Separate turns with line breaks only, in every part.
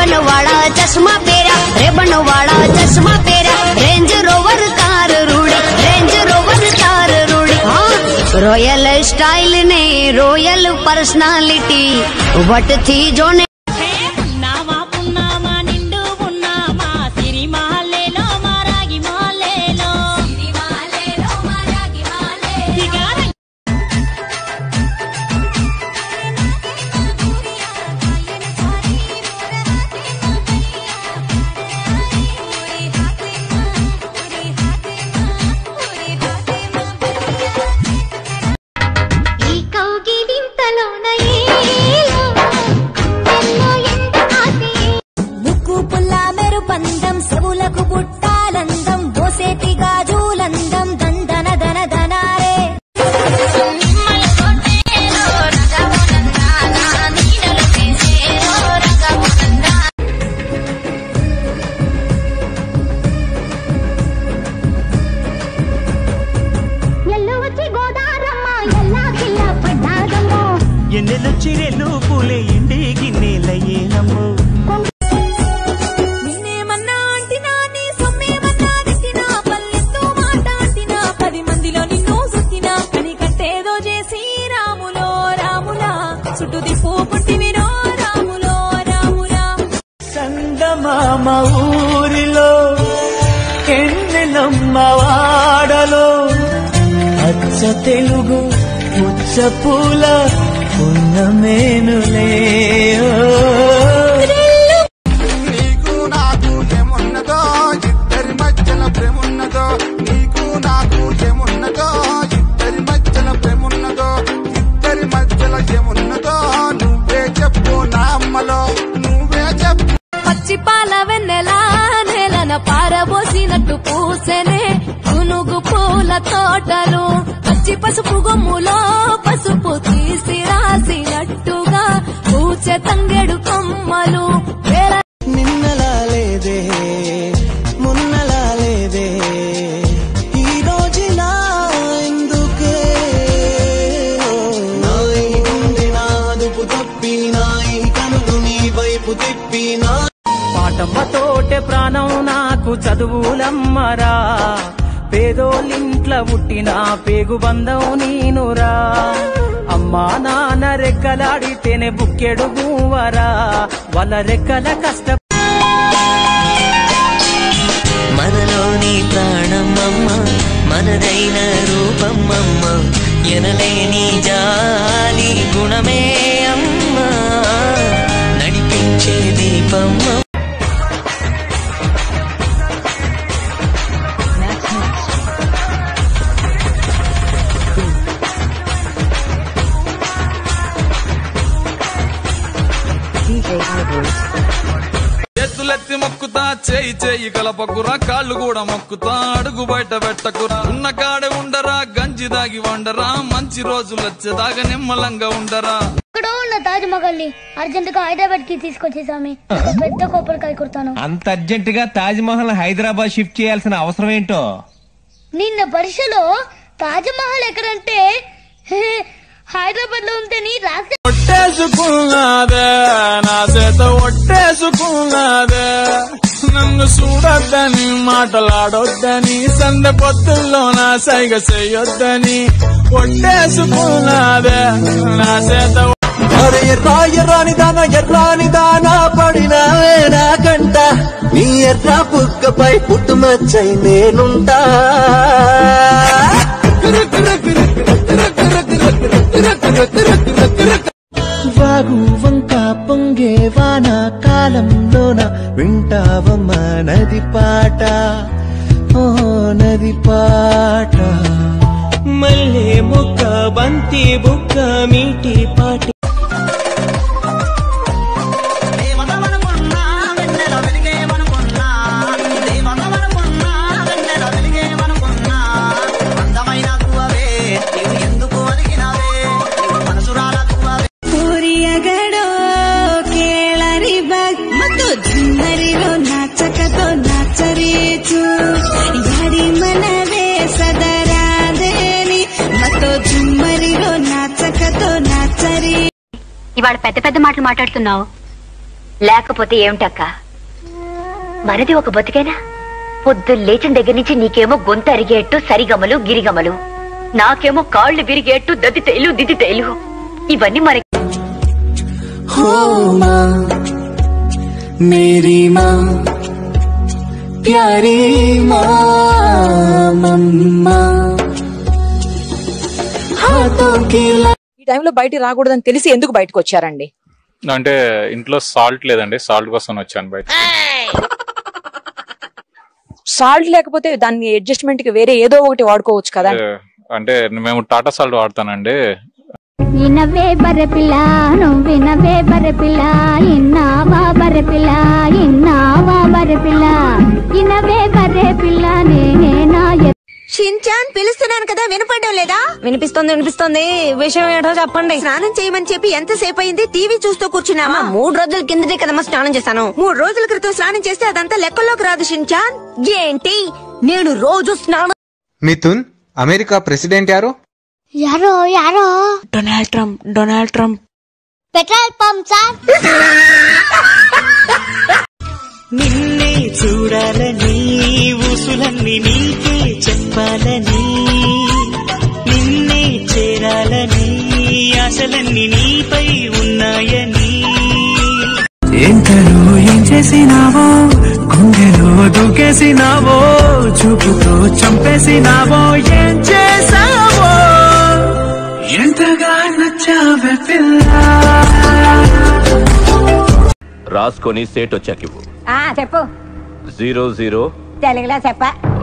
Ray-Ban वाला चश्मा पेरा रेबन वाला चश्मा पेरा रेंज रोवर कार रूड़ी रेंज रोवर कार रूड़ी हाँ रॉयल स्टाइल ने रॉयल पर्सनालिटी वट थी जो ने
ఉన్నామా పున్నామా నిండు ఉన్నామా సిరిమాలేలో మారాగి మాలేలో దిగార
ఈ కౌగిలింతలోన ఏలో ఎన్నో ఎంత ఆసే
ముక్కు పుల్ల మెరు పందం సెవులకు బుట్టాలందం దోసేటి గాజులందం దందన దన దనారే
ఎల్లు వచ్చి గోదారమ్మ ఎల్లా కిల్ల పడ్డాదమ్మో
ఎన్నెలు చిరెలు పూలే ఎండి గిన్నెలయ్యేనమ్మో
నిన్నేమన్నా అంటినా నీ సొమ్మేమన్నా తిట్టినా పల్లెత్తు మాట అంటినా పది మందిలో నిన్ను సుత్తినా కని కట్టేదో చేసి రాములో రాములా చుట్టూ దిప్పు పుట్టివిరో రాములో రాములా
చందమామ ఊరిలో ఎన్నెలమ్మ వాడలో అచ్చ తెలుగు ముచ్చ పూల ఉన్నమేనులే
నీకు నాకు ఏమున్నదో ఇద్దరి మధ్యన ప్రేమున్నదో నీకు నాకు ఏమున్నదో ఇద్దరి మధ్యన ప్రేమున్నదో ఇద్దరి మధ్యలో ఏమున్నదో నువ్వే చెప్పు నా అమ్మలో నువ్వే చెప్పు
పచ్చి పాల వెన్నెలా నేలన పారబోసినట్టు పూసెనే గునుగు పూల తోటలు పచ్చి పసుపు గొమ్ములో పసుపు తీసి రాసినట్టుగా పూచె తంగెడు కొమ్మలు వేల
నిన్నలా లేదే మున్నలా లేదే ఈ రోజులా ఎందుకే నాయి గుండె నాదుపు తప్పి నాయి కనులు నీ వైపు తిప్పి నా పాటమ్మతోటే ప్రాణం నాకు చదువులమ్మరా పేదోళ్ళింట్ల పుట్టిన పేగు బంధం నీనురా అమ్మా నాన్న రెక్కలాడితేనే బుక్కెడు బూవరా వాళ్ళ రెక్కల కష్ట
మనలోని ప్రాణమమ్మ మనదైన రూపమమ్మ ఎనలేని జాలి గుణమే అమ్మ నడిపించే దీపమ్మ
చేతులెత్తి మొక్కుతా చేయి చేయి కలపకురా కాళ్ళు కూడా మొక్కుతా అడుగు బయట పెట్టకురా ఉన్న కాడే ఉండరా గంజి దాగి వండరా మంచి రోజులు వచ్చేదాకా నిమ్మలంగా ఉండరా
ఇక్కడ ఉన్న తాజ్ మహల్ ని అర్జెంట్ గా హైదరాబాద్ కి తీసుకొచ్చే స్వామి ఒక పెద్ద కొబ్బరికాయ కుడతాను
అంత అర్జెంట్ గా తాజ్ మహల్ హైదరాబాద్ షిఫ్ట్ చేయాల్సిన అవసరం ఏంటో
నిన్న పరీక్షలో తాజ్ మహల్ ఎక్కడంటే హైదరాబాద్ లో ఉంటేని రాస్తే
ఒట్టేసుకున్నదే నా చేత ఒట్టేసుకున్నదే నన్ను చూడొద్దని మాటలాడొద్దని సందె పొత్తుల్లో నా సైగ చెయ్యొద్దని ఒట్టేసుకున్నదే నా చేత
అరే ఎర్రా ఎర్రాని దాన ఎర్రాని దాన పడినావే నాకంట నీ ఎర్ర బుక్కపై పుట్టుమచ్చై నేనుంటా వాగు వంక పొంగే వాన కాలంలోన వింటావమ్మ నది పాట ఓ నది పాట మల్లె ముక్క బంతి బుక్క మీటి పాటి
పూరియగడో కేಳರಿ ಬಗ್ ಮತ್ತು ಜಿಮ್ಮರಿರೋ ನಾಚಕతో ನಾಚರೀಚು ಯಾಡಿ ಮನವೇ ಸದರಾದೇನಿ ಮತ್ತು ಜಿಮ್ಮರಿರೋ ನಾಚಕతో నాచరీ
ఇవాళ పెద్ద పెద్ద మాటలు మాట్లాడుతున్నావు
లేకపోతే ఏమిటక్క మనది ఒక బతికేనా పొద్దు లేచిన దగ్గర నుంచి నీకేమో గొంతు అరిగేట్టు సరిగమలు గిరిగమలు నాకేమో కాళ్ళు విరిగేట్టు దద్ది తేలు దిద్ది తేలు ఇవన్నీ మనకి
हो माँ मेरी माँ प्यारी माँ मम्मा हाथों की
ఈ టైంలో బయటికి రాకూడదని తెలిసి ఎందుకు బయటకు వచ్చారండి
అంటే ఇంట్లో సాల్ట్ లేదండి సాల్ట్ కోసం వచ్చాను బయట
సాల్ట్ లేకపోతే దాన్ని అడ్జస్ట్మెంట్ కి వేరే ఏదో ఒకటి వాడుకోవచ్చు కదా
అంటే మేము టాటా సాల్ట్ వాడతానండి
ఇనవే బర్రె పిల్ల నువ్వు వినవే బర్రె పిల్ల ఇన్నావా బర్రె పిల్ల ఇన్నావా బర్రె పిల్ల ఇనవే బర్రె పిల్ల నేనేనా
షిన్చాన్ పిలుస్తున్నాను కదా వినపడడం లేదా
వినిపిస్తుంది వినిపిస్తుంది విషయం ఏంటో చెప్పండి
స్నానం చేయమని చెప్పి ఎంతసేపు అయింది టీవీ చూస్తూ కూర్చున్నామా
మూడు రోజుల కిందటే కదమ్మా స్నానం చేశాను
మూడు రోజుల క్రితం స్నానం చేస్తే అదంతా లెక్కల్లోకి రాదు షిన్చాన్
ఏంటి నేను రోజు స్నానం
మిథున్ అమెరికా ప్రెసిడెంట్ యారు
యారో యారో
Donald Trump Donald Trump
petrol pump sir
నిన్నే చూడాలని ఊసులన్నీ నీకే చెప్పాలని నిన్నే చేరాలని ఆశలన్నీ నీపై ఉన్నాయని
ఏంటలో ఏం చేసినావో గుండెలో దూకేసినావో చూపుతో చంపేసినావో ఏం చేసావో ఎంతగా నచ్చావే పిల్ల
రాసుకొని సేట్ వచ్చాక ఇవ్వు
ఆ చెప్పు
జీరో జీరో
తెలుగులో చెప్ప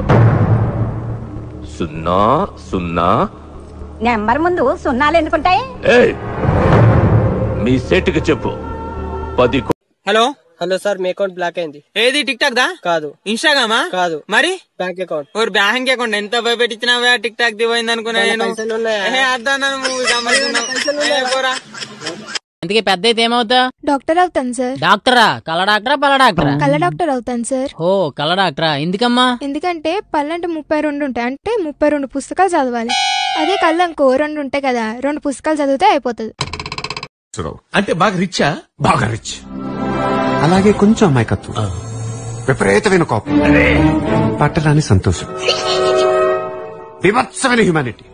సున్నా సున్నా
నెంబర్ ముందు సున్నాలు ఎందుకుంటాయి
ఏయ్ మీ సెట్కి చెప్పు పది కో-
హలో హలో సార్ మీ అకౌంట్ బ్లాక్ అయింది ఏది టిక్ టాక్ దా కాదు ఇన్స్టాగ్రామా కాదు మరి bank account or bank account ఎంత భయపెట్టించినావా టిక్ టాక్ ది పోయింది అనుకున్నా నేను ఏ, అద్దా నన్ను నువ్వు గమనిస్తున్నావు. ఏ, పోరా.
అందుకే పెద్ద అయితే ఏమవుతా
డాక్టర్ అవుతాను సార్
డాక్టరా కళ్ళ డాక్టరా పళ్ళ డాక్టరా
కళ్ళ డాక్టర్ అవుతాను సార్
ఓ కళ్ళ డాక్టరా ఎందుకమ్మా
ఎందుకంటే పళ్ళంటే ముప్పై రెండు ఉంటాయి అంటే ముప్పై రెండు పుస్తకాలు చదవాలి అదే కళ్ళంకో రెండు ఉంటాయి కదా రెండు పుస్తకాలు చదివితే అయిపోతుంది
అంటే బాగా రిచ్చా బాగా రిచ్ అలాగే కొంచెం అమాయకత్వం విపరీతమైన కోపం పట్టరాని సంతోషం వివత్సమైన హ్యుమానిటీ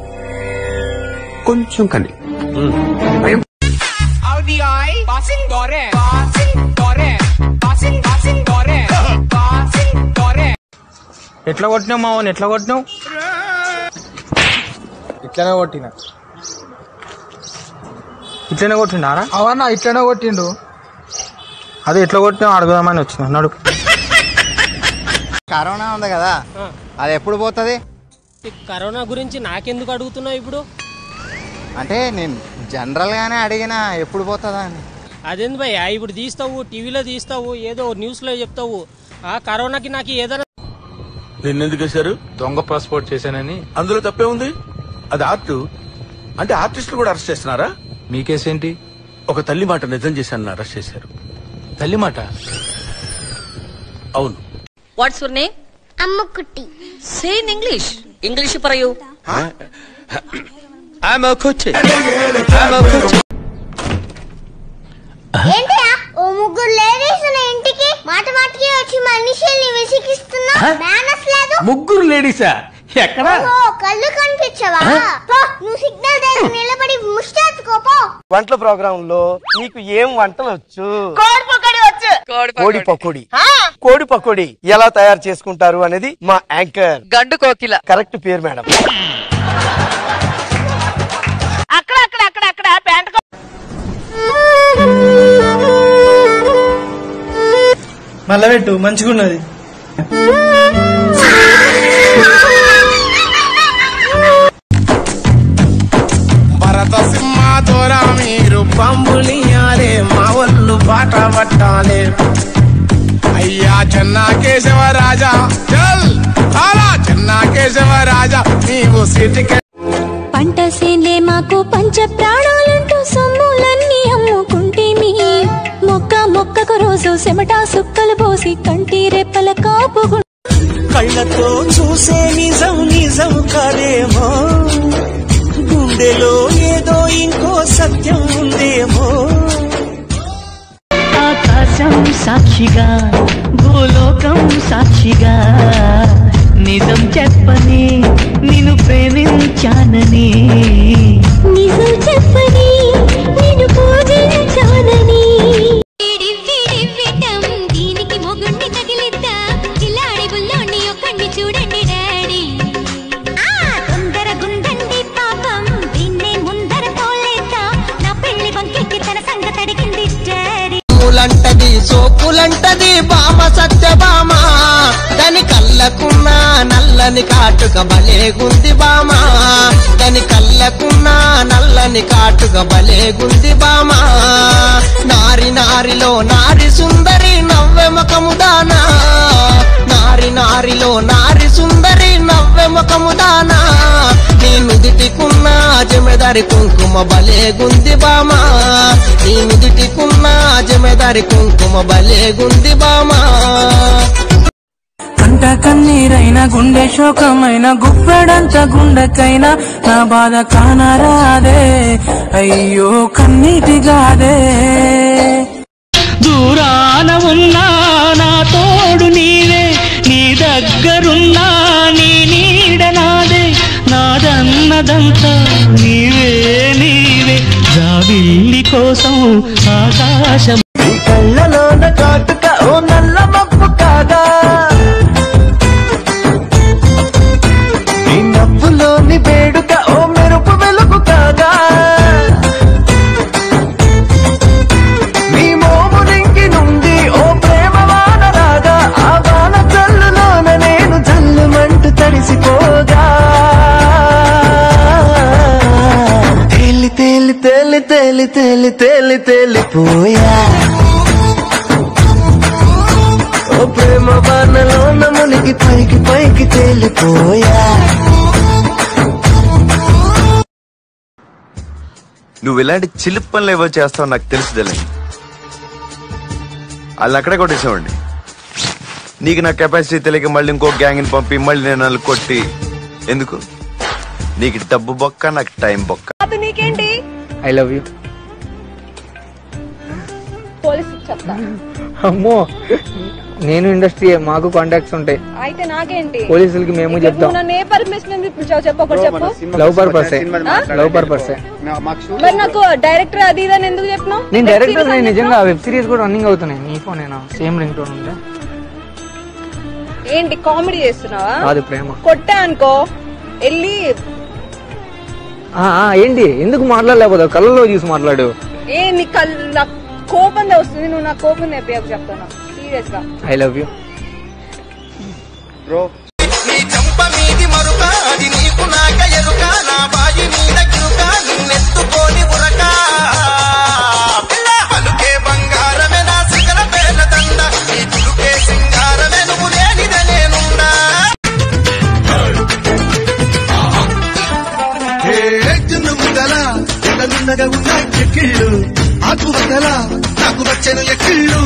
కొంచెం కని భయం
ఎట్లా కొట్టినావు మావన్ ఎట్లా కొట్టినావు ఇట్లనే కొట్టిన ఇట్లనే కొట్టిండారా అవన్నా ఇట్లనే కొట్టిండు అదే ఎట్లా కొట్టినావు అడుగుదామని వచ్చిన నడు
కరోనా ఉంది కదా అది ఎప్పుడు పోతుంది
కరోనా గురించి నాకెందుకు అడుగుతున్నావు ఇప్పుడు
అంటే నేను జనరల్ గానే అడిగినా ఎప్పుడు పోతుందా అని
అదేంది భయ్యా ఇప్పుడు తీస్తావు టీవీలో తీస్తావు ఏదో న్యూస్ లో చెప్తావు ఆ కరోనాకి నాకు ఏదైనా
నిన్నెందుకు వేశారు దొంగ పాస్పోర్ట్ చేశానని అందులో తప్పే ఉంది అది ఆర్ట్ అంటే ఆర్టిస్టులు కూడా అరెస్ట్ చేస్తున్నారా మీ కేసేంటి ఒక తల్లి మాట నిజం చేశానని అరెస్ట్ చేశారు తల్లి మాట అవును
what's your name
Ammukutti
say in English English പറയൂ
I'm a coach.
ఏంటయ్యా ఓ ముగ్గురు లేడీస్ ఉన్న ఇంటికి మాట మాటకి వచ్చి మనుషుల్ని విసిగిస్తున్నా మేనస్ లేదు
ముగ్గురు లేడీసా ఎక్కడ
ఓ కళ్ళు కనిపించవా పో, నువ్వు సిగ్నల్ దగ్గర నిలబడి ముష్టెత్తుకోపో
వంటల ప్రోగ్రామ్ లో నీకు ఏం వంటలు వచ్చు
కోడి పకోడి వచ్చు
కోడి పకోడి కోడి పకోడి ఎలా తయారు చేసుకుంటారు అనేది మా యాంకర్
గండు కోకిల
కరెక్ట్ పేరు మేడం
అక్కడ అక్కడ అక్కడ అక్కడ ప్యాంట్
మళ్ళా పెట్టు మంచిగున్నది
భరత సింహ దూరా మీరు పంబులియాలే మా ఒళ్ళు బాట పట్టాలే అయ్యా చెన్నా కేశవ రాజా చల్ అలా చెన్నా కేశవ రాజా నీవు సిటికి
పంట సేన్లే మాకు పంచ ప్రాణాలంటూ సొమ్ములన్నీ అమ్ముకుంటేమి మొక్క మొక్కకు రోజు చెమటా సుక్కలు పోసి కంటి రెప్పల కాపు
కళ్ళతో చూసే నిజం నిజం కాదేమో గుండెలో ఏదో ఇంకో సత్యం ఉందేమో
ఆ
ఆకాశం సాక్షిగా భూలోకం సాక్షిగా నిజం చెప్పని నిన్ను ప్రేమించానని
నిజం చెప్పని నేను పూజించానని దీనికి మొగుణ్ణి తగిలిద్దా కిలాడి బుల్లోని ఒక్కడిని చూడండి డాడీ తొందర గుండండి పాపం దీన్నే ముందర తోలేద్దా నా పెళ్లి బంకెక్కి తన సంగతి అడిగింది డాడీ
పూలంటది సోకులంటది బామ సత్యభామ దాని కళ్ళకున్న నల్లని కాటుక భలేగుంది బామ దాని కళ్ళకున్న నల్లని కాటుక భలేగుంది బామ నారి నారిలో నారి సుందరి నవ్వె ముఖము దానా నారి నారిలో నారి సుందరి నవ్వె ముఖము దానా నీ నుదిటికున్న జమెదారి కుంకుమ భలేగుంది బామా నీ నుదిటికున్న జమెదారి కుంకుమ భలేగుంది బామా
కంట కన్నీరైన గుండె శోకమైన గుప్పెడంత గుండెకైనా నా బాధ కానరాదే అయ్యో కన్నీటిగాదే
దూరాన ఉన్నా నా తోడు నీవే నీ దగ్గరున్నా నీ నీడ నాదే నాదన్నదంతా నీవే నీవే జాబిల్లి కోసం ఆకాశం
కళ్ళలోన కాటుక ఓ నల్ల మప్పు కాదా నీ నవ్వులోని వేడుక ఓ మెరుపు వెలుగు కాదా నీ మోము నింగి నుండి ఓ ప్రేమ వాన రాగా ఆ వాన జల్లులోన నేను జల్లుమంటూ తడిసిపోగా తేలి తేలి తేలి తేలి తేలి తేలి తేలిపోయా ఓ ప్రేమ వానలోన మునిగి పైకి పైకి తేలిపోయా
నువ్వు ఇలాంటి చిలిపి పనులు ఏవో చేస్తావు నాకు తెలుసుదలే వాళ్ళు అక్కడే కొట్టేసావండి నీకు నా కెపాసిటీ తెలియక మళ్ళీ ఇంకో గ్యాంగ్ని పంపి మళ్ళీ నేను వాళ్ళు కొట్టి ఎందుకు నీకు డబ్బు బొక్క నాకు టైం బొక్క
అది నీకేంటి
ఐ లవ్ యూ
పోలీసు చెప్తా
అమ్మో నేను ఇండస్ట్రీ మాకు కాంటాక్ట్స్ ఉంటాయి
అయితే నాకేంటి
పోలీసులకి మేము
ఇప్పుడు
చెప్తాం
నువ్వు నన్ను ఏ పర్మిషన్ ఎందుకు పిలిచావు చెప్పు ఒకటి చెప్పు
లవ్ పర్పసే లవ్ పర్పసే
మరి నాకు డైరెక్టర్ అది ఇదని ఎందుకు చెప్పినావు
నేను
Web
డైరెక్టర్
series అని
నేను నిజంగా వెబ్ సిరీస్ కూడా రన్నింగ్ అవుతున్నాయి నీ ఫోన్ అయినా సేమ్ రింగ్ టోన్ ఉంటే
చెప్పినావు? ఏంటి కామెడీ చేస్తున్నావా
కాదు ప్రేమ
కొట్టా అనుకో వెళ్ళి
ఆ, ఆ, ఏంటి ఎందుకు మాట్లాడలేకపోతావు కళ్ళలో చూసి మాట్లాడు
ఏ నీ కల్ నాకు కోపం వస్తుంది నువ్వు నా కోపం తెప్పియకు చెప్తాను సీరియస్ గా
ఐ లవ్ యూ
బ్రో నీ చంప మీది మరుక అది నీకు నాక ఎరుక నా బాయి మీద గిరుక నిన్నెత్తుకోని ఉరక పిల్ల పలుకే బంగారమే నా సిగల పేల దండ నీ తులుకే సింగారమే నువ్వు లేనిదే నేనుండా
ఎత్తున్న ముందల ఎడనున్నగా ఉన్న ఎక్కిళ్ళు ఆకు వదల నాకు వచ్చెను ఎక్కిళ్ళు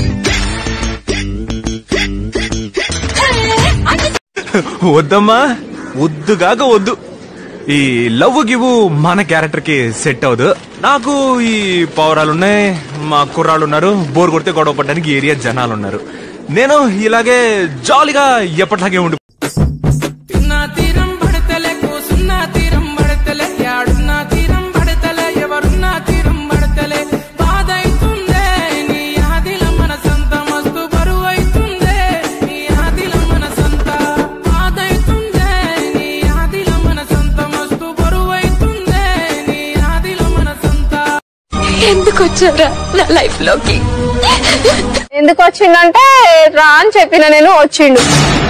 వద్దమ్మా వద్దుగాక వద్దు ఈ లవ్ గివ్ మన క్యారెక్టర్ కి సెట్ అవ్వదు నాకు ఈ పౌరాలు ఉన్నాయి మా కుర్రాళ్ళు ఉన్నారు బోర్ కొడితే గొడవ పడడానికి ఏరియా జనాలు ఉన్నారు నేను ఇలాగే జాలీగా ఎప్పటిలాగే ఉండి
తిన్నా తీరం పడతలే కూసున్నా తీరం పడతలే యాడున్నా తీరం పడతలే ఎవరున్నా తీరం పడతలే బాధ అవుతుందే నీ ఆదిల మనసంత మస్తు బరువు అవుతుందే నీ ఆదిల మనసంత బాధ అవుతుందే నీ ఆదిల మనసంత మస్తు బరువు అవుతుందే నీ ఆదిల మనసంత
ఎందుకు వచ్చారా నా లైఫ్ లోకి ఎందుకు వచ్చిందంటే రా అని చెప్పిన నేను వచ్చిండు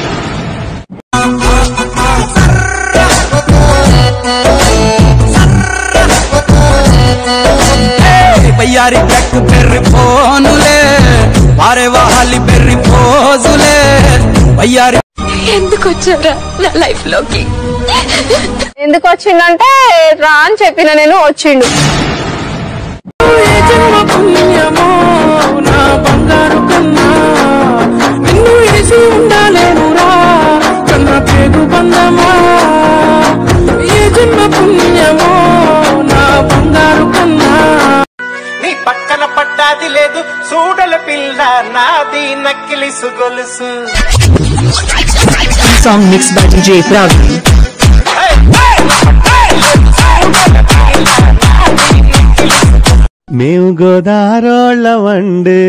బయ్యారి బ్లాక్ బెర్రీ ఫోనులే వారే వాహాలి బెర్రీ ఫోజులే బయ్యారి
ఎందుకు వచ్చారా నా లైఫ్ లోకి ఎందుకు వచ్చిందంటే రా అని చెప్పిన నేను వచ్చిండు
నా బంగారు కన్నా నిన్ను ఇడిసి ఉండాలేనురా కన్న పేగు బంధమా ఏ జన్మ పుణ్యమో నా బంగారు కన్నా
నీ పక్కన పడ్డాది లేదు సూడల పిల్ల నాది నక్కిలిసు గొలుసు
Song mixed by DJ Praveen.
మేము గోదారోళ్ళ వండే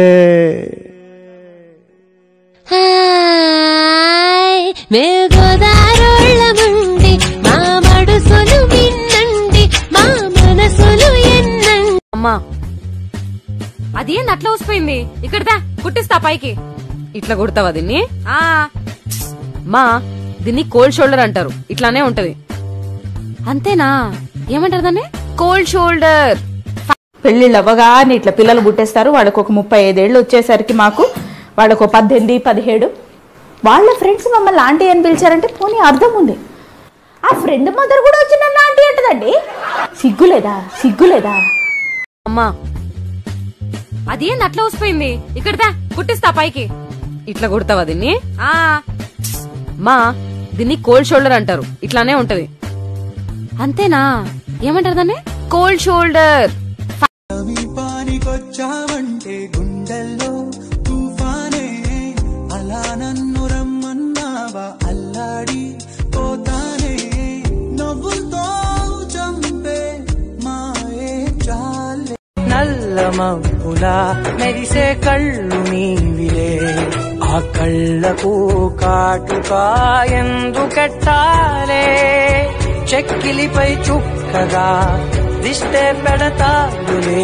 హాయ్ మేము గోదారోళ్ళమండి మా మడుసులు విన్నండి మా మనసులు ఎన్నండి
అమ్మా అది ఏంది అట్లా వసిపోయింది ఇక్కడదా కుట్టిస్తా పైకి ఇట్లా కుడతావా దీన్ని ఆ మా దీన్ని కోల్డ్ షోల్డర్ అంటారు ఇట్లానే ఉంటది అంతేనా ఏమంటారు దాన్ని కోల్డ్ షోల్డర్
పెళ్ళిళ్ళు అవ్వగానే ఇట్లా పిల్లలు పుట్టేస్తారు వాళ్ళకు ఒక ముప్పై ఐదేళ్ళు వచ్చేసరికి మాకు వాళ్ళకు ఒక పద్దెనిమిది పదిహేడు వాళ్ళ ఫ్రెండ్స్ మమ్మల్ని ఆంటీ అని పిలిచారంటే పోనీ అర్థం ఉంది ఆ ఫ్రెండ్ మదర్ కూడా వచ్చి నన్ను ఆంటీ అంటదండి సిగ్గులేదా సిగ్గులేదా
అమ్మా అది ఏంది అట్లా వసిపోయింది ఇక్కడదా కుట్టిస్తా పైకి ఇట్లా కుడతావా దీన్ని ఆ మా దీన్ని కోల్డ్ షోల్డర్ అంటారు ఇట్లానే ఉంటది అంతేనా ఏమంటారు దాన్ని కోల్డ్ షోల్డర్
పానికొచ్చావంటే గుండెల్లో తుఫానే అలా నన్ను రమ్మన్నావా అల్లాడి పోతానే నవ్వుతో చంపే మాయే చాలే
నల్ల మబ్బులా మెరిసే కళ్ళు నీవిలే ఆ కళ్ళకు కాటుకా ఎందుకెట్టాలే చెక్కిలిపై చుక్కగా దిష్టే పెడతాయులే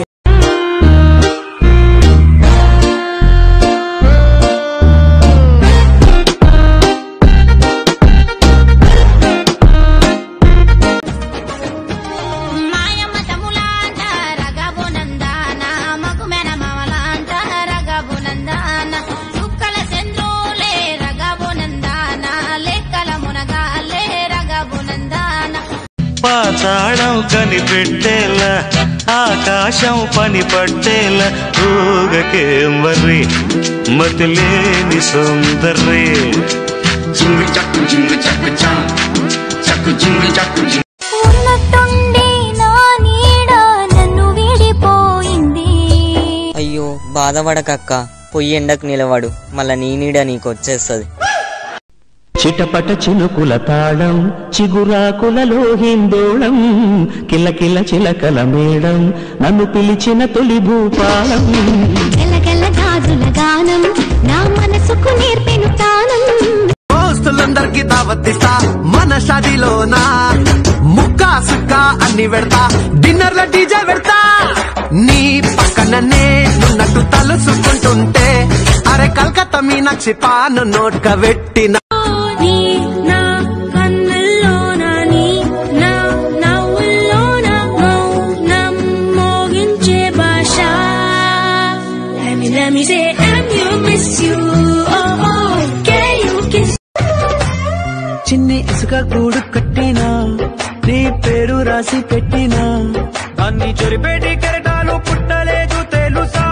మాయమ్మ తమ్ములాంట రగబునందాన మగుమెన మమలాంట రగబునందాన చుక్కల చంద్రులే రగబునందాన లెక్కల మునగాలే రగబునందాన
పాతాళం కనిపెట్టేలా ఆకాశం పని పట్టేలా ఊగకే మరి మతిలేని సుందరే జింగు చక్కు జింగు చక్కు చం చక్కు జింగు చక్కు జింగు
ఉన్నట్టుండి నా నీడ నన్ను వీడిపోయింది
అయ్యో బాధపడకక్క పొయ్యి ఎండకు నిలవాడు మళ్ళా నీ నీడ నీకు వచ్చేస్తుంది
చిటపట చినుకుల తాళం చిగురాకులలో హిందోళం కిలకిల చిలకల మేడం నన్ను పిలిచిన తొలి భూపాలం
గెలగెల గాజుల గానం నా మనసుకు నేర్పెను తానం
దోస్తులందరికి దావత్తిస్తా మన షాదీలోనా ముక్కా సుక్క అన్ని పెడతా డిన్నర్ లో డీజే పెడతా నీ పక్కననే నున్నట్టు తలుసుకుంటుంటే అరే కలకత్తా మీనాక్షి పాను నోట్క పెట్టిన
నీ నా కన్నుల్లోన నీ నా నవ్వుల్లోన మౌనం మోగించే భాష Let me, let me say I'm you, miss you. Oh, oh, can you kiss
చిన్ని ఇసుక గూడు కట్టినా నీ పేరు రాసి పెట్టినా దాన్ని చొరిపేటి కెరటాలు పుట్టలేదు తెలుసా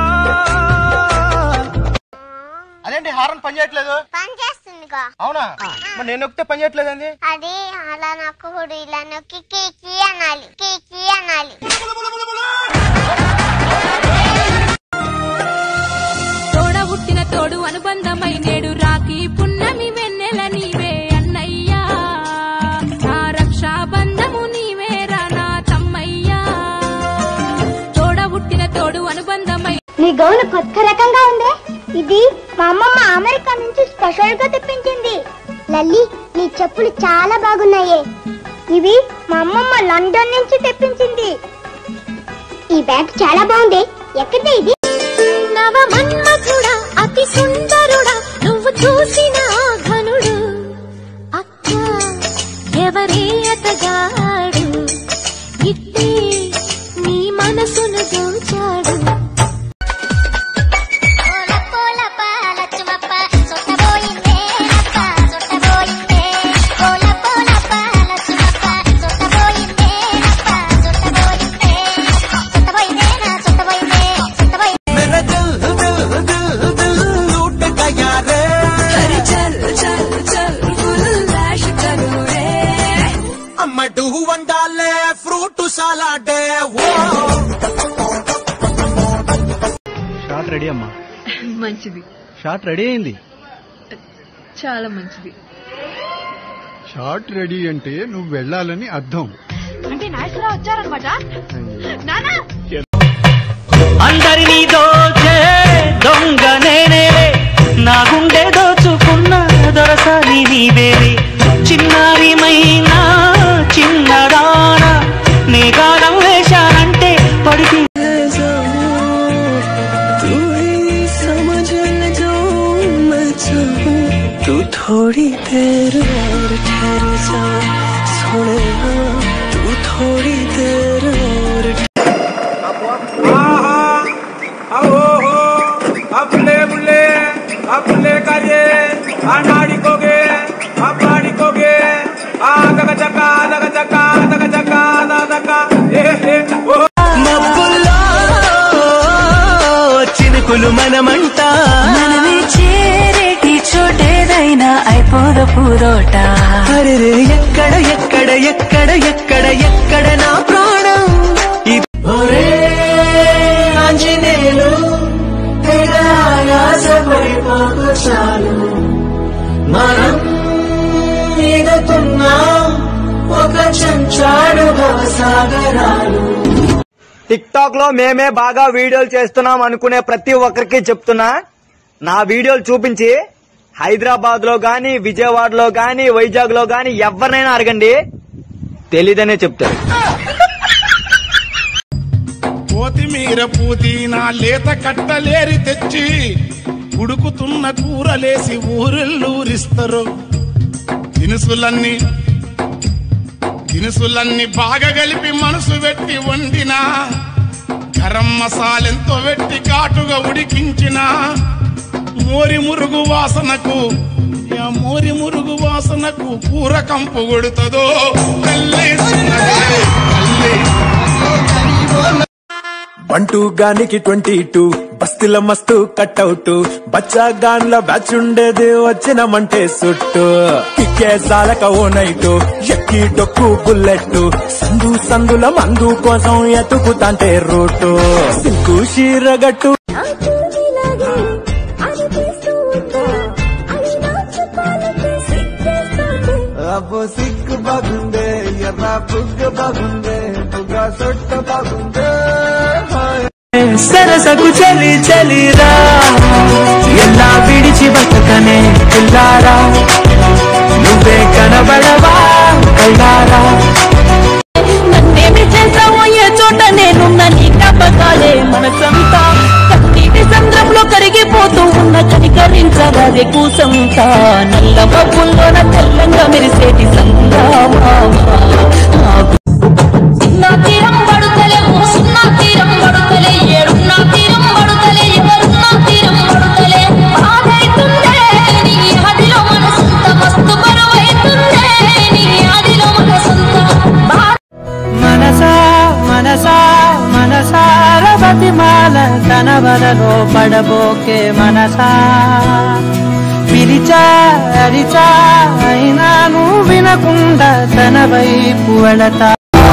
అదేంటి హారన్ పని చేయట్లేదు
పని చేస్తుందిగా
అవునా మరి నేను నొక్కితే పని చేయట్లేదు అండి
అది అలా నొక్కకూడదు ఇలా నొక్కి కీకి అనాలి కీకి అనాలి
తోడ పుట్టిన తోడు అనుబంధమై నేడు రాఖీ పున్నమి వెన్నెల నీవే అన్నయ్యా నా రక్షాబంధము నీవేరా నా తమ్మయ్యా తోడ పుట్టిన తోడు అనుబంధమై
నీ గౌను కొత్త రకంగా ఉందే ఇది మా అమ్మమ్మ అమెరికా నుంచి స్పెషల్ గా తెప్పించింది లల్లి నీ చెప్పులు చాలా బాగున్నాయే ఇవి మా అమ్మమ్మ లండన్ నుంచి తెప్పించింది ఈ బ్యాగ్ చాలా బాగుంది ఎక్కడిదే ఇది
నవ మన్మథుడా అతి సుందరుడా నువ్వు చూసిన ఆ ఘనుడు అక్క ఎవరే అతగాడు ఇట్టే నీ మనసును దోచాడు
సొట్టబోయిందే
రెడీ అమ్మా
మంచిది
షార్ట్ రెడీ అయింది
చాలా మంచిది
షార్ట్ రెడీ అంటే నువ్వు వెళ్ళాలని అర్థం
అంటే నాయకులా వచ్చారనమాట నానా
అందరినీ దోచే దొంగ నేనేలే నా గుండె దోచుకున్న దొరసాని నీవేలే చిన్నారిమైనా చిన్నదాన నీ గానం వేశానంటే పడితే
तू ही समझ ले जो मैं चाहूं तू थोड़ी देर और ठहर जा सोने तू थोड़ी देर और
ಅಪ್ಲೆ ಬುಳ್ಳೆ ಅಪ್ಲೆ ಕಾಜೆ ಆ ನಾಡಿಕೋಗೆ ಅಪ್ಪಾಡಿಕೋಗೆ ಆ ದಗ ಚಕ ದಗ ಚಕ ದಗ ಚಕ ದಗ ಏ ಏ ಓ
మబ్బుల్లో చినుకులు మనమంట
మనమే చేరేటి చోటేదైనా అయిపోద పూరోట
అరే ఎక్కడ ఎక్కడ ఎక్కడ ఎక్కడ ఎక్కడ నా ప్రాణం ఇది ఒరే ఆంజనేయులు తెగ ఆయాసపడిపోకు చాలు మనం ఈదుతున్నాం ఒక చెంచాడు భవసాగరాలు
టిక్ టాక్ లో మేమే బాగా వీడియోలు చేస్తున్నాం అనుకునే ప్రతి ఒక్కరికి చెప్తున్నా నా వీడియోలు చూపించి హైదరాబాద్ లో గాని విజయవాడలో గాని వైజాగ్ లో గాని ఎవరినైనా అడగండి తెలీదనే చెప్తారు
కొత్తిమీర పుదీనా లేత కట్టలేరి తెచ్చి ఉడుకుతున్న కూరలేసి ఊరిల్లూరిస్తారు దినుసులన్నీ దినుసులన్నీ బాగా కలిపి మనసు పెట్టి వండినా గరం మసాలెంతో పెట్టి ఘాటుగా ఉడికించిన మోరి మురుగు వాసనకు ఆ మోరి మురుగు వాసనకు కూర కంపు కొడుతుందో కల్లేసినదే, కల్లే
బంటూ గానికి ట్వంటీ టూ బస్తీల మస్తు కట్అవుట్ బచ్చా గాన్ల బ్యాచ్ ఉండేది వచ్చినమంటే సుట్టు కిక్కే సాలక ఓ నైటు ఎక్కి డొక్కు బుల్లెట్ సందు సందుల మందు కోసం ఎతుకుతాంటే రూటు సిల్కు షీరగట్టు
అబ్బో సిక్కు బాగుందే ఎర్ర పుగ్గు బాగుందే పుగ్గ సొట్ట బాగుందే
సరసకు చలి చలిరా ఎలా విడిచి బతకనే పిల్లారా నువ్వే కనబడవా కళ్ళారా
నన్నేమి చేసావో ఏ చోట నేనున్న నీ జ్ఞాపకాలే మనసంతా కన్నీటి సంద్రంలో కరిగిపోతూ ఉన్న కనికరించరాదే కూసంతా నల్ల మబ్బుల్లోన తెల్లంగా మెరిసేటి సంగ్రామా
సున్నా తీరం పడుతలేము సున్నా తీరం పడుతలే ఏడున్నా తీరం పడుతలే ఎవరున్నా తీరం పడుతలే బాధైతుందే నీ ఆదిలో మనసంత మస్తు బరువైతుందే నీ ఆదిలో మనసంత బా-
మనసా మనసా మనసార బతిమాల తన వలలో పడబోకే మనసా పిలిచా అరిచా అయినా నువ్వు వినకుండా తన వైపు వెళతా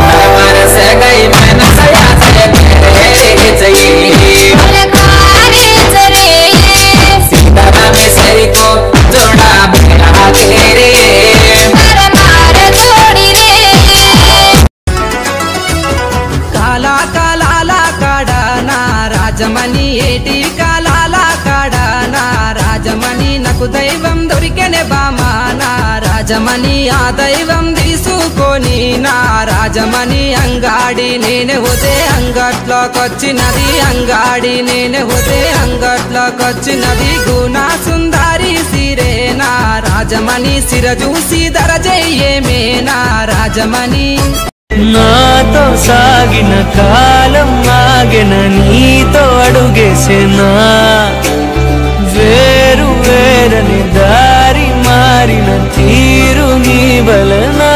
కాలా కాలాల కాడానా రాజమణి ఏటి కాలాల కాడానా రాజమణి నాకు దైవం దొరికెనే బామా నా రాజమణి ఆ దైవం తీసుకొని నా రాజమణి అంగాడి నేనే హోతే అంగట్లోకొచ్చినది అంగాడి నేనే హోతే అంగట్లోకొచ్చినది గుణా సుందరి సిరే నా రాజమణి సిర చూసి దరజయ్యేమే నా రాజమణి నాతో సాగిన కాలం ఆగిన నీతో అడుగేసేనా వేరు వేరని దారి మారిన తీరు నీ వలనా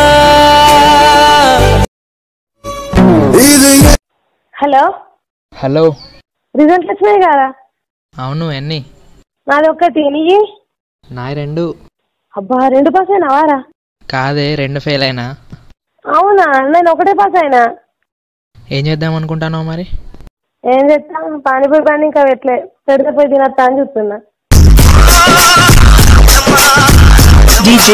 హలో
హలో
రిజల్ట్ వచ్చినాయి కదా
అవును ఎన్ని
నాది ఒక్కటి నీయి
నాయి రెండు
అబ్బా రెండు పాస్ అయినావారా
కాదే రెండు ఫెయిల్ అయినా
అవునా నేను ఒకటే పాస్ అయినా
ఏం చేద్దాం అనుకుంటానో మరి
ఏం చేస్తా పానీపూరి బండి ఇంకా పెట్టలే పెడితే పోయి తినత్తా అని చూస్తున్నా
DJ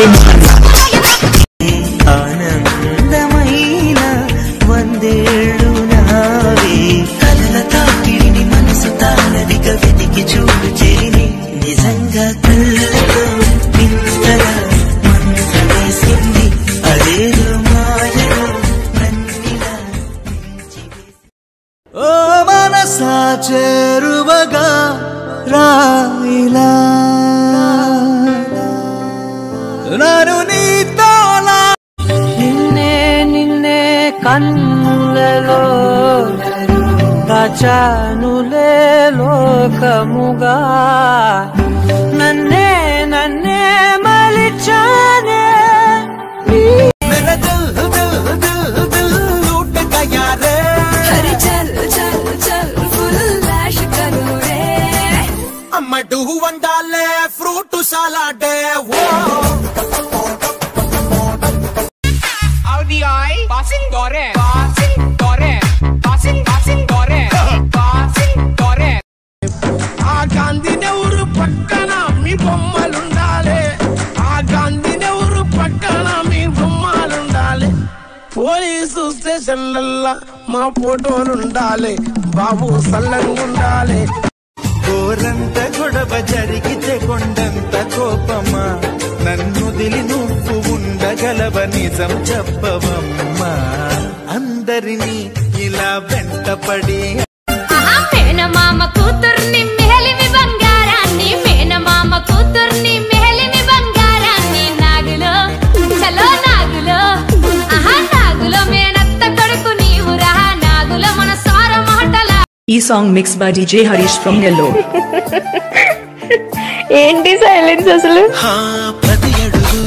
ఆనందమైన వందేళ్ళు నావే కలల తాకిడిని మనసు తానదిగ వెతికి చూడు చెరిని నిజంగా కళ్ళతో వింతగా మనసు వేసింది అదేదో మాయలో నన్నిలా ఓ మనసా చేరువగా రాయిలా నన్ను నీతోలా
నిన్నే నిన్నే కన్నులలో దాచానులే లోకముగా నన్నే నన్నే మలిచానే
मेरा दिल दिल दिल दिल लूट गया रे
अरे चल चल चल फुल लैश करो रे
అమ్మ డూ వండాలే ఫ్రూట్ సలాడే ఓ
Audi eye, passing dore, passing dore, passing passing dore, passing dore.
ఆ గాంధీనెవరు పక్కన మీ బొమ్మలుండాలి ఆ గాంధీనెవరు పక్కన మీ బొమ్మలుండాలి పోలీసు స్టేషన్లల్లా మా ఫోటోలుండాలి బాబు సల్లంగుండాలి
కోరంత గొడవ జరిగితే కొండంత కోపమా నన్ను దిలి నువ్వు ఉండగలవ నిజం చెప్పవమ్మా అందరినీ ఇలా వెంటపడి
మేనమామ కూతుర్ని మెహలిమి బంగారాన్ని మేనమామ కూతుర్ని మెహలిమి బంగారాన్ని నాగులో చలో నాగులో ఆహా నాగులో మేనత్త కొడుకు నీవు రా నాగులో మన సార మాటల
ఈ song mix by DJ Harish from Nellore
ఏంటి సైలెన్స్ అసలు
హా పది అడుగు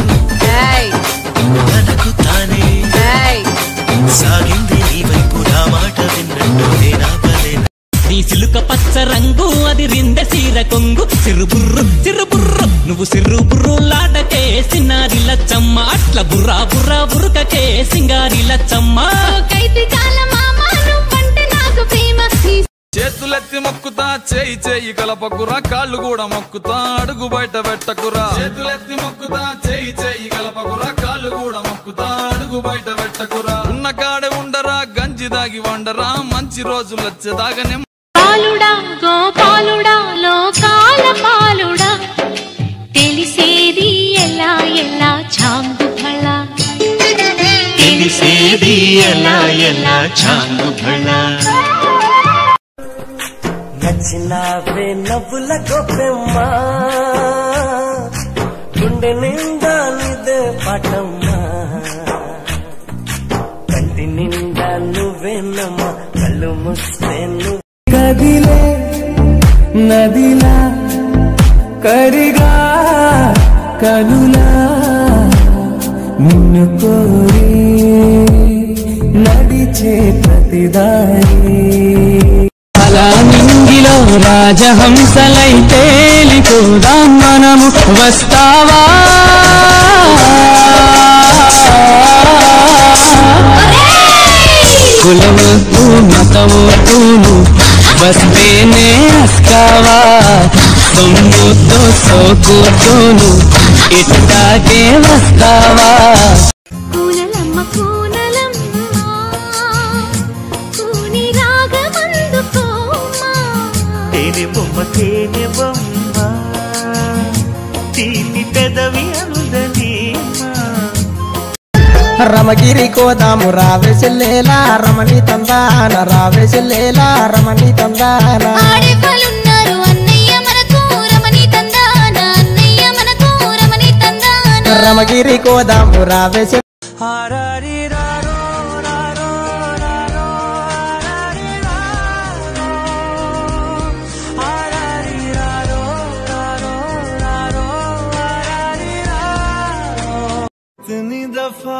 తనకు తానే సాగింది నీ వైపు నా మాట విన్నట్టు నేనా పలేనా
నీ సిలుక పచ్చ రంగు అది రిందె సీర కొంగు సిరు బుర్రు సిరు బుర్రు నువ్వు సిర్రు బుర్రు లాడకే సిన్నారి లచ్చమ్మ అట్ల బుర్రా బుర్రా బురుకకే సింగారి లచ్చమ్మ
కైతి కాల మామ నువ్వంటే నాకు ప్రేమ నీ
చేతులెత్తి మొక్కుతా చేయి చేయి కలపకురా కాళ్ళు కూడా మొక్కుతా అడుగు బయట పెట్టకురా చేతులెత్తి మొక్కుతా చేయి చేయి కలపకురా కాళ్ళు కూడా మొక్కుతా అడుగు బయట పెట్టకురా ఉన్న కాడ ఉండరా గంజి దాగి వండరా మంచి రోజులు వచ్చేదాగనే
పాలుడా గోపాలుడా లోకాల పాలుడా తెలిసేది ఎలా ఎలా చాంగు ఫళ
తెలిసేది ఎలా ఎలా చాంగు భళ నచ్చినావే నవ్వుల గొప్పెమ్మా గుండె నిండా నిదే పాటమ్మా కంటి నిండా నువ్వేనమ్మా కళ్ళు ముస్తే నువ్వు
కదిలే నదిలా కరిగా కనులా నిన్ను కోరి నడిచే ప్రతిదారి అలా నింగిలో రాజహంసలై తేలిపోదాం మనము వస్తావా కులవద్దు మతవద్దును వస్తేనే అస్కావా సొమ్ముతో సోకుతోను ఇట్టాగే వస్తావా
కూనలమ్మ కూనలమ్మ కూని రాగమందుకోమా
తేనె బొమ్మ తేనె బొమ్మ తీపి పెదవి అనుదనేమా
రమగిరి కోదాము రావేసెల్లేలా రమణి తందాన రావేసెల్లేలా రమణి తందాన
ఆడేవాళ్ళున్నారు అన్నయ్య మనకు రమణి తందాన అన్నయ్య మనకు రమణి తందాన
రమగిరి కోదాము రావేసె
इतनी दफा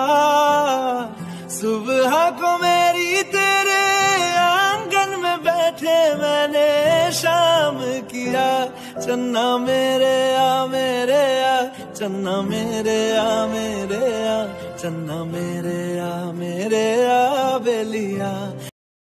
सुबह को मेरी तेरे आंगन में बैठे मैंने शाम किया चन्ना मेरे आ मेरे आ चन्ना मेरे आ मेरे आ चन्ना मेरे आ मेरे आ बेलिया